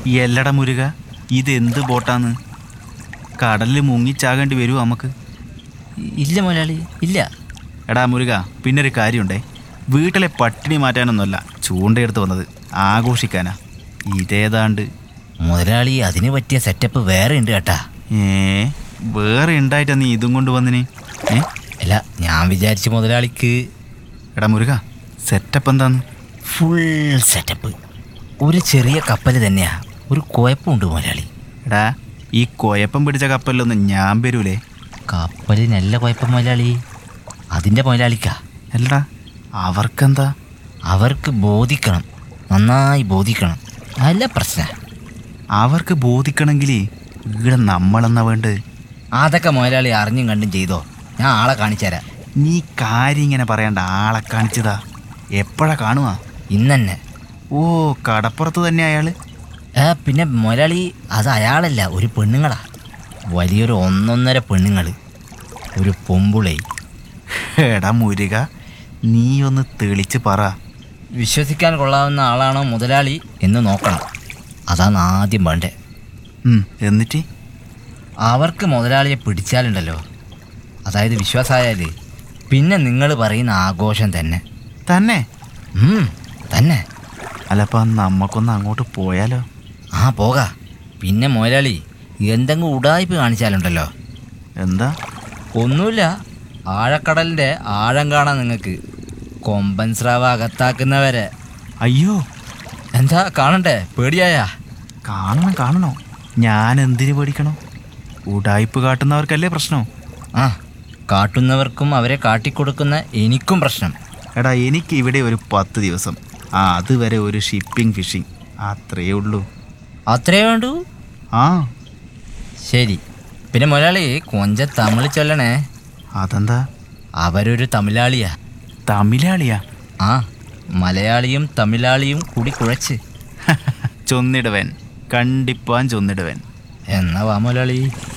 എല്ലട മുരുക ഇതെന്ത് ബോട്ടാന്ന് കടലിൽ മുങ്ങിച്ചാകേണ്ടി വരുമോ നമുക്ക് ഇല്ല മുതലാളി ഇല്ല എടാ മുരുക പിന്നെ ഒരു കാര്യമുണ്ടേ വീട്ടിലെ പട്ടിണി മാറ്റാനൊന്നുമല്ല ചൂണ്ടയെടുത്ത് വന്നത് ആഘോഷിക്കാനാ ഇതേതാണ്ട് മുതലാളി അതിന് പറ്റിയ സെറ്റപ്പ് വേറെ ഉണ്ട് കേട്ടാ ഏ വേറെ ഉണ്ടായിട്ടാ നീ ഇതും കൊണ്ട് വന്നിന് ഏ അല്ല ഞാൻ വിചാരിച്ച മുതലാളിക്ക് എടാ മുരുക സെറ്റപ്പ് എന്താന്ന് ഫുൾ സെറ്റപ്പ് ഒരു ചെറിയ കപ്പൽ തന്നെയാ ഒരു കുഴപ്പമുണ്ട് മുതലാളി എടാ ഈ കുഴപ്പം പിടിച്ച കപ്പലിലൊന്നും ഞാൻ വരൂലേ കപ്പലിനല്ല കുഴപ്പം മുതലാളി അതിൻ്റെ മുതലാളിക്കാ അല്ലടാ അവർക്കെന്താ അവർക്ക് ബോധിക്കണം നന്നായി ബോധിക്കണം അല്ല പ്രശ്നം അവർക്ക് ബോധിക്കണമെങ്കിൽ ഇവിടെ നമ്മളെന്നാ വേണ്ടത് അതൊക്കെ മുതലാളി അറിഞ്ഞും കണ്ടും ചെയ്തോ ഞാൻ ആളെ കാണിച്ചുതരാം നീ കാര്യം ഇങ്ങനെ പറയണ്ട ആളെ കാണിച്ചതാ എപ്പോഴാ കാണുക ഇന്നെ ഓ കടപ്പുറത്ത് തന്നെ അയാള് ഏ പിന്നെ മുതലാളി അത് അയാളല്ല ഒരു പെണ്ണുങ്ങളാ വലിയൊരു ഒന്നൊന്നര പെണ്ണുങ്ങൾ ഒരു പൊമ്പുളേ എടാ മുരുക നീ ഒന്ന് തെളിച്ച് പറ വിശ്വസിക്കാൻ കൊള്ളാവുന്ന ആളാണോ മുതലാളി എന്ന് നോക്കണം അതാണ് ആദ്യം വേണ്ടേ ഉം, എന്നിട്ട് അവർക്ക് മുതലാളിയെ പിടിച്ചാലുണ്ടല്ലോ അതായത് വിശ്വാസമായാൽ പിന്നെ നിങ്ങൾ പറയുന്ന ആഘോഷം തന്നെ തന്നെ ഉം, തന്നെ അല്ലപ്പ നമ്മക്കൊന്ന് അങ്ങോട്ട് പോയാലോ ആ പോകാ പിന്നെ മുതലാളി എന്തെങ്കിലും ഉടായ്പ കാണിച്ചാലുണ്ടല്ലോ എന്താ ഒന്നുമില്ല ആഴക്കടലിൻ്റെ ആഴം കാണാം നിങ്ങൾക്ക് കൊമ്പൻ സ്രാവ് അകത്താക്കുന്നവരെ അയ്യോ എന്താ കാണണ്ടേ പേടിയായാ കാണണം കാണണോ ഞാൻ എന്തിനു പേടിക്കണോ ഉടായ്പ് കാട്ടുന്നവർക്കല്ലേ പ്രശ്നം ആ കാട്ടുന്നവർക്കും അവരെ കാട്ടിക്കൊടുക്കുന്ന എനിക്കും പ്രശ്നം എടാ എനിക്ക് ഇവിടെ ഒരു പത്ത് ദിവസം ആ അതുവരെ ഒരു ഷിപ്പിംഗ് ഫിഷിംഗ് അത്രയേ ഉള്ളൂ അത്രേ വേണ്ടൂ ആ ശരി പിന്നെ മുതലാളി കൊഞ്ച തമിഴ് ചൊല്ലണേ അതെന്താ അവരൊരു തമിഴാളിയാ തമിഴാളിയാ ആ മലയാളിയും തമിഴാളിയും കൂടി കുഴച്ച് ചൊന്നിടവൻ കണ്ടിപ്പാൻ ചൊന്നിടവൻ എന്നാ വാ മുതലാളി